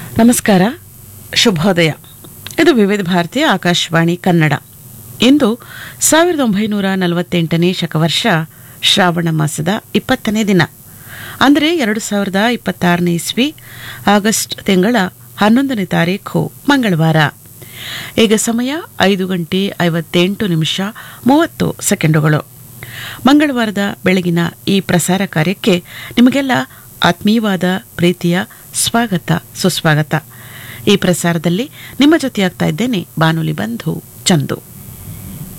ನಮಸ್ಕಾರ ಶುಭೋದಯ ಇದು ವಿವಿಧ ಭಾರತೀಯ ಆಕಾಶವಾಣಿ ಕನ್ನಡ ಇಂದು ಸಾವಿರದ ಒಂಬೈನೂರ ನಲವತ್ತೆಂಟನೇ ಶಕವರ್ಷ ಶ್ರಾವಣ ಮಾಸದ ಇಪ್ಪತ್ತನೇ ದಿನ ಅಂದರೆ ಎರಡು ಸಾವಿರದ ಇಪ್ಪತ್ತಾರನೇ ಇಸ್ವಿ ಆಗಸ್ಟ್ ತಿಂಗಳ ಹನ್ನೊಂದನೇ ತಾರೀಖು ಮಂಗಳವಾರ ಈಗ ಸಮಯ ಐದು ಗಂಟೆ ಐವತ್ತೆಂಟು ನಿಮಿಷ ಮೂವತ್ತು ಸೆಕೆಂಡುಗಳು ಮಂಗಳವಾರದ ಬೆಳಗಿನ ಈ ಪ್ರಸಾರ ಕಾರ್ಯಕ್ಕೆ ನಿಮಗೆಲ್ಲ ಆತ್ಮೀಯವಾದ ಪ್ರೀತಿಯ ಸ್ವಾಗತ ಸುಸ್ವಾಗತ ಈ ಪ್ರಸಾರದಲ್ಲಿ ನಿಮ್ಮ ಜೊತೆಯಾಗ್ತಾ ಇದ್ದೇನೆ ಬಾನುಲಿ ಬಂಧು ಚಂದು